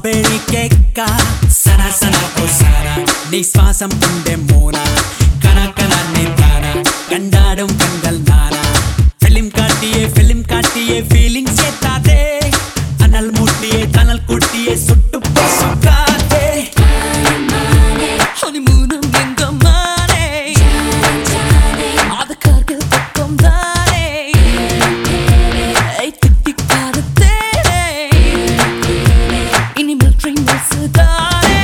strawberry cake సనా సనా ఓ సారా నీ శ్వాసం ఉండే మోనా కన కన నీ తారా கண்டாடும் கண்கள் நானா பிலிம் காட்டியே பிலிம் காட்டியே ஃபீலிங் சேர்த்தாதே அனல் மூட்டியே தனல் கூட்டியே சுட்டு சுக்காதே ஹனிமூனும் எங்கம்மானே அது கார்கள் பக்கம் தானே ஐ திட்டிக்காத தேனே இனிமேல் ட்ரெயின் தானே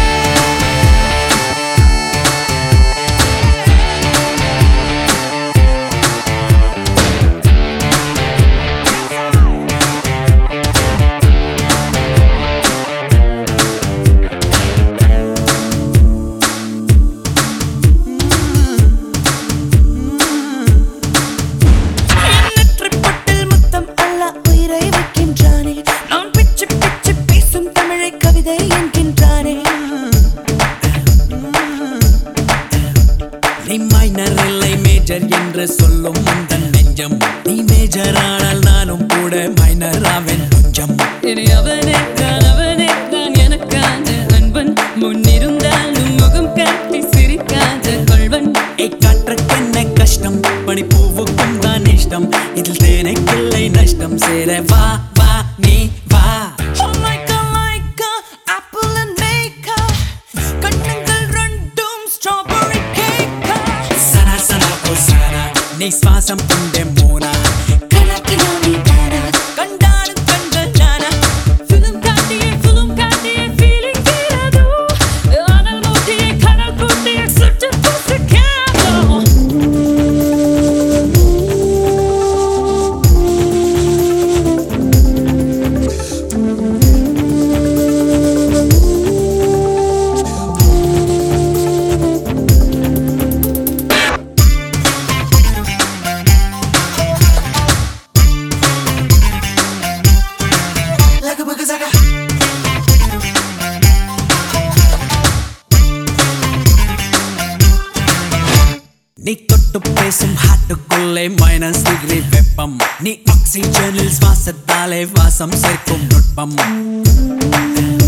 எண்ணற்றப் பொட்டில் முத்தம் அல்ல உயிரை வைக்கின்றானே நான் பிச்சு பிச்சு பேசும் தமிழை கவிதை என்கின்றானே நீ மைனர் இல்லை மேஜர் என்று சொல்லும் அந்த நெஞ்சம் நீ மேஜர் ஆனால் நானும் கூட மைனர் ஆவேன் கொஞ்சம் இனி அவனே தான் அவனே தான் எனக்கான அன்பன் முன்னிருந்தாலும் முகம் காட்டி சிரிக்காத கொள்வன் ஏய் காற்றுக்கென்ன கஷ்டம் பனிப்பூவுக்கும் தான் இஷ்டம் இதில் தேனைக்கில்லை நஷ்டம் சேர வா வா நீ வா Oh my god, my god, apple and maker கண்ணங்கள் ரெண்டும் strawberry cake சனா சனா ஓ சாரா நீ சுவாசம் உண்டே மோனா கணக்கினா நீ தானா கண்டாடும் கண்கள் நானா film காட்டியே film காட்டியே feeling தீராதோ அனல் மூட்டியே கனல் கூட்டியே சுட்டு பூசிக்காதோ நீ தொட்டு பேசும் ஹாட்டுக்குள்ளே மைனஸ் டிகிரி வெப்பம் நீ ஆக்சிஜனில் சுவாசத்தாலே வாசம் சேர்க்கும் நுட்பம்